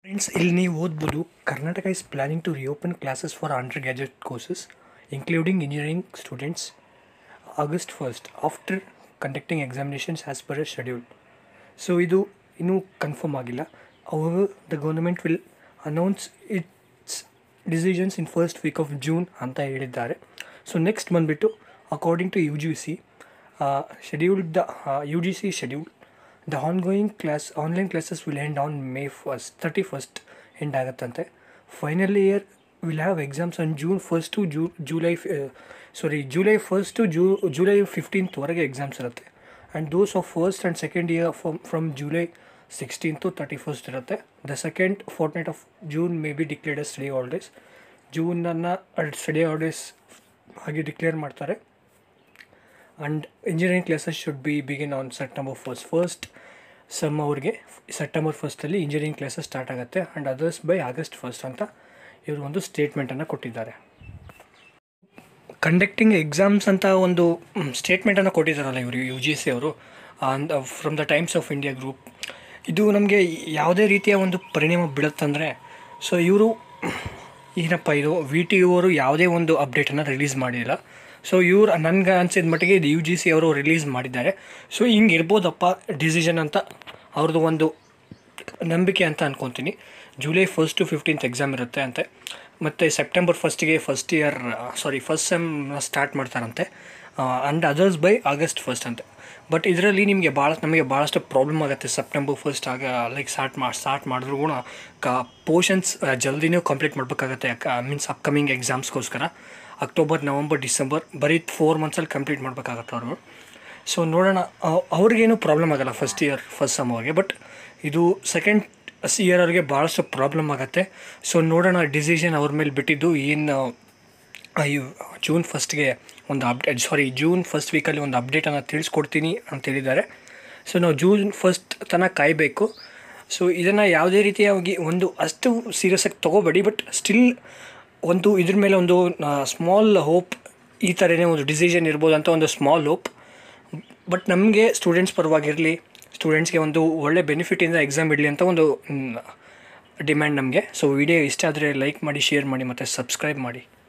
friends ಇಲ್ಲಿ ನೀವು ಓದ್ಬೋದು Karnataka is planning to reopen classes for undergraduate courses including engineering students August first after conducting examinations as per a schedule so ಇದು ಇನ್ನೂ confirm ಆಗಿಲ್ಲ ಅವರು the government will announce its decisions in first week of June ಅಂತ ಹೇಳಿದ್ದಾರೆ so next ಬಂದುಬಿಟ್ಟು according to U G C scheduled the U G C schedule the ongoing class online classes will end on May first thirty first end ಆಗುತ್ತಂತೆ final year will have exams on June first to ju July sorry July first to ju July ಫಿಫ್ಟೀನ್ತ್ವರೆಗೆ exams ಇರುತ್ತೆ and those of first and second year from from July sixteen to thirty first ಇರುತ್ತೆ the second fortnight of June may be declared a study holidays ಜೂನನ್ನು study holidays ಹಾಗೆ declare ಮಾಡ್ತಾರೆ and engineering classes should be begin on September first first sem ಅವ್ರಿಗೆ September ಫಸ್ಟಲ್ಲಿ engineering classes start ಆಗುತ್ತೆ and others by August first ಅಂತ ಇವರು ಒಂದು ಸ್ಟೇಟ್ಮೆಂಟನ್ನು ಕೊಟ್ಟಿದ್ದಾರೆ ಕಂಡಕ್ಟಿಂಗ್ ಎಕ್ಸಾಮ್ಸ್ ಅಂತ ಒಂದು ಸ್ಟೇಟ್ಮೆಂಟನ್ನು ಕೊಟ್ಟಿದ್ದಾರಲ್ಲ ಇವರು ಯು ಜಿ ಸಿ ಅವರು from the Times of India group ಇದು ನಮಗೆ ಯಾವುದೇ ರೀತಿಯ ಒಂದು ಪರಿಣಾಮ ಬೀಳುತ್ತಂದರೆ ಸೊ ಇವರು ಏನಪ್ಪ ಇದು ವಿ ಟಿ ಯು ಅವರು ಯಾವುದೇ ಒಂದು ಅಪ್ಡೇಟನ್ನು ರಿಲೀಸ್ ಮಾಡಿಲ್ಲ ಸೊ ಇವ್ರು ನನಗೆ ಅನಿಸಿದ ಮಟ್ಟಿಗೆ ಇದು ಯು ಜಿ ಸಿ ಅವರು ರಿಲೀಸ್ ಮಾಡಿದ್ದಾರೆ ಸೊ ಹಿಂಗೆ ಇರ್ಬೋದಪ್ಪ ಡಿಸಿಷನ್ ಅಂತ ಅವ್ರದ್ದು ಒಂದು ನಂಬಿಕೆ ಅಂತ ಅನ್ಕೊತೀನಿ July first to fifteenth exam ಇರುತ್ತೆ ಅಂತೆ ಮತ್ತು ಸೆಪ್ಟೆಂಬರ್ ಫಸ್ಟಿಗೆ first year sorry first sem start ಮಾಡ್ತಾರಂತೆ and others by August first ಅಂತೆ ಬಟ್ ಇದರಲ್ಲಿ ನಿಮಗೆ ಭಾಳ ನಮಗೆ ಭಾಳಷ್ಟು ಪ್ರಾಬ್ಲಮ್ ಆಗುತ್ತೆ ಸೆಪ್ಟೆಂಬರ್ ಫಸ್ಟ್ ಆಗ ಲೈಕ್ ಸ್ಟಾರ್ಟ್ ಮಾಡಿ ಸ್ಟಾರ್ಟ್ ಮಾಡಿದ್ರು ಕೂಡ ಕ ಪೋರ್ಷನ್ಸ್ ಜಲ್ದಿನೇ ಕಂಪ್ಲೀಟ್ ಮಾಡಬೇಕಾಗತ್ತೆ ಮೀನ್ಸ್ ಅಪ್ಕಮಿಂಗ್ ಎಕ್ಸಾಮ್ಸ್ಗೋಸ್ಕರ ಅಕ್ಟೋಬರ್ ನವಂಬರ್ ಡಿಸೆಂಬರ್ ಬರೀ ಫೋರ್ ಮಂತ್ಸಲ್ಲಿ ಕಂಪ್ಲೀಟ್ ಮಾಡಬೇಕಾಗತ್ತೆ ಅವರು ಸೊ ನೋಡೋಣ ಅವ್ರಿಗೇನು ಪ್ರಾಬ್ಲಮ್ ಆಗಲ್ಲ ಫಸ್ಟ್ ಇಯರ್ ಫಸ್ಟ್ ಸಮ್ ಅವ್ರಿಗೆ ಬಟ್ ಇದು ಸೆಕೆಂಡ್ ಇಯರ್ ಅವ್ರಿಗೆ ಭಾಳಷ್ಟು ಪ್ರಾಬ್ಲಮ್ ಆಗುತ್ತೆ ಸೊ ನೋಡೋಣ ಡಿಸಿಷನ್ ಅವ್ರ ಮೇಲೆ ಬಿಟ್ಟಿದ್ದು ಏನು ಜೂನ್ ಫಸ್ಟ್ಗೆ ಒಂದು ಅಪ್ಡೇಟ್ ಸಾರಿ ಜೂನ್ ಫಸ್ಟ್ ವೀಕಲ್ಲಿ ಒಂದು ಅಪ್ಡೇಟನ್ನು ತಿಳಿಸ್ಕೊಡ್ತೀನಿ ಅಂತ ಹೇಳಿದ್ದಾರೆ ಸೊ ನಾವು ಜೂನ್ ಫಸ್ಟ್ ತನಕ ಕಾಯಬೇಕು ಸೊ ಇದನ್ನು ಯಾವುದೇ ರೀತಿಯಾಗಿ ಒಂದು ಅಷ್ಟು ಸೀರಿಯಸ್ಸಾಗಿ ತೊಗೋಬೇಡಿ ಬಟ್ ಸ್ಟಿಲ್ ಒಂದು ಇದ್ರ ಮೇಲೆ ಒಂದು ಸ್ಮಾಲ್ ಹೋಪ್ ಈ ಥರನೇ ಒಂದು ಡಿಸಿಷನ್ ಇರ್ಬೋದು ಅಂತ ಒಂದು ಸ್ಮಾಲ್ ಹೋಪ್ ಬಟ್ ನಮಗೆ ಸ್ಟೂಡೆಂಟ್ಸ್ ಪರವಾಗಿರಲಿ ಸ್ಟೂಡೆಂಟ್ಸ್ಗೆ ಒಂದು ಒಳ್ಳೆ ಬೆನಿಫಿಟಿಂದ ಎಕ್ಸಾಮ್ ಇಡಲಿ ಅಂತ ಒಂದು ಡಿಮ್ಯಾಂಡ್ ನಮಗೆ ಸೊ ವಿಡಿಯೋ ಇಷ್ಟ ಆದರೆ ಲೈಕ್ ಮಾಡಿ ಶೇರ್ ಮಾಡಿ ಮತ್ತು ಸಬ್ಸ್ಕ್ರೈಬ್ ಮಾಡಿ